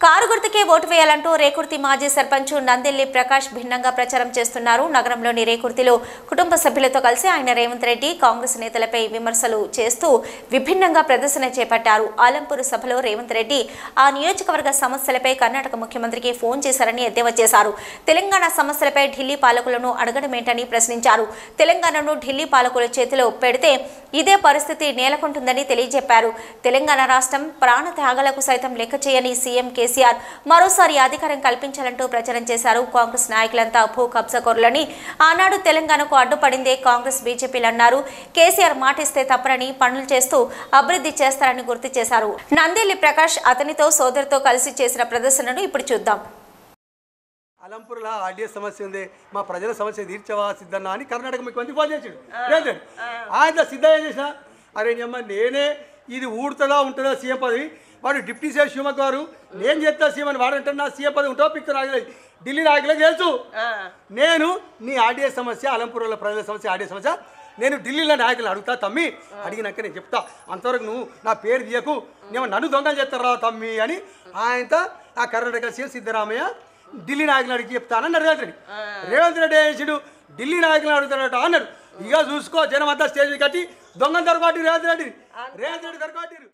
Car గుర్తుకే vote వేయాలంటూ Rekurthi మాజీ సర్పంచ్ నందిల్లి ప్రకాష్ భిన్నంగా ప్రచారం చేస్తున్నారు నగరంలోని రేకుర్తిలో కుటుంబ సభ్యులతో కలిసి ఆయన రేవంత్ రెడ్డి కాంగ్రెస్ నేతలపై విమర్శలు చేస్తూ విభిన్నంగా ప్రదర్శన చేపట్టారు ఆలంపూర్ సభలో రేవంత్ రెడ్డి ఆ నియోజకవర్గ సమస్యలపై కర్ణాటక ముఖ్యమంత్రికి ఫోన్ చేశారని ఎద్దేవా చేశారు తెలంగాణ సమస్యలపై ఢిల్లీ పాలకులను అడగడమేంటని ప్రశ్నించారు తెలంగాణను ఢిల్లీ పాలకుల చేతిలో పెడితే ఇదే పరిస్థితి నేలకొంటుందని తెలియజెప్పారు తెలంగాణ రాష్ట్రం ప్రాణ త్యాగాలకు సైతం లెక్క చేయని సీఎం కేసీఆర్ మరోసారి అధికారం కల్పించాలంటూ ప్రచారం చేశారు కాంగ్రెస్ నాయకులంతా భూ కబ్జాకోరులని ఆనాడు తెలంగాణకు అడ్డుపడిందే కాంగ్రెస్ బీజేపీలు అన్నారు కేసీఆర్ మాటిస్తే తప్పరని పనులు చేస్తూ అభివృద్ధి చేస్తారని గుర్తు చేశారు నందేలి ప్రకాష్ అతనితో సోదరుతో కలిసి చేసిన ప్రదర్శనను ఇప్పుడు చూద్దాం అలంపూర్లో ఆర్డీఎస్ సమస్య ఉంది మా ప్రజల సమస్య తీర్చవా సిద్ధన్న అని కర్ణాటక ముఖ్యమంత్రి ఫోన్ చేసాడు రేవంత్ రెడ్డి. ఆయన సిద్ధ ఏం చేసిన అరే నీ అమ్మ నేనే ఇది ఊడుతుందా ఉంటుందా సీఎం పదవి వాడు డిప్యూటీ సీఎం శివమత్ గారు నేను చేస్తా సీఎం అని వాడు అంటే నా సీఎం పదవి ఉంటావు పిక్చర్ ఆగలేదు ఢిల్లీ నాయకులకు తెలుసు నేను నీ ఆర్డీఎస్ సమస్య అలంపూర్లో ప్రజల సమస్య ఆర్డీఎస్ సమస్య నేను ఢిల్లీలో నాయకులను అడుగుతా తమ్మి అడిగినాక నేను చెప్తా అంతవరకు నువ్వు నా పేరు తీయకు నేను నన్ను దొంగలు చేస్తారా తమ్మి అని ఆయనతో ఆ కర్ణాటక సీఎం సిద్ధరామయ్య ఢిల్లీ నాయకులు అడిగి చెప్తానని రేవంత్ రెడ్డి రేవంత్ రెడ్డి ఏం చేసాడు ఢిల్లీ నాయకులను అడుగుతాడట అన్నాడు ఇక చూసుకో జనం అంతా స్టేజ్ కట్టి దొంగలు దొరకటి రేవంత్ రెడ్డి రేవంత్ రెడ్డి దొరకటి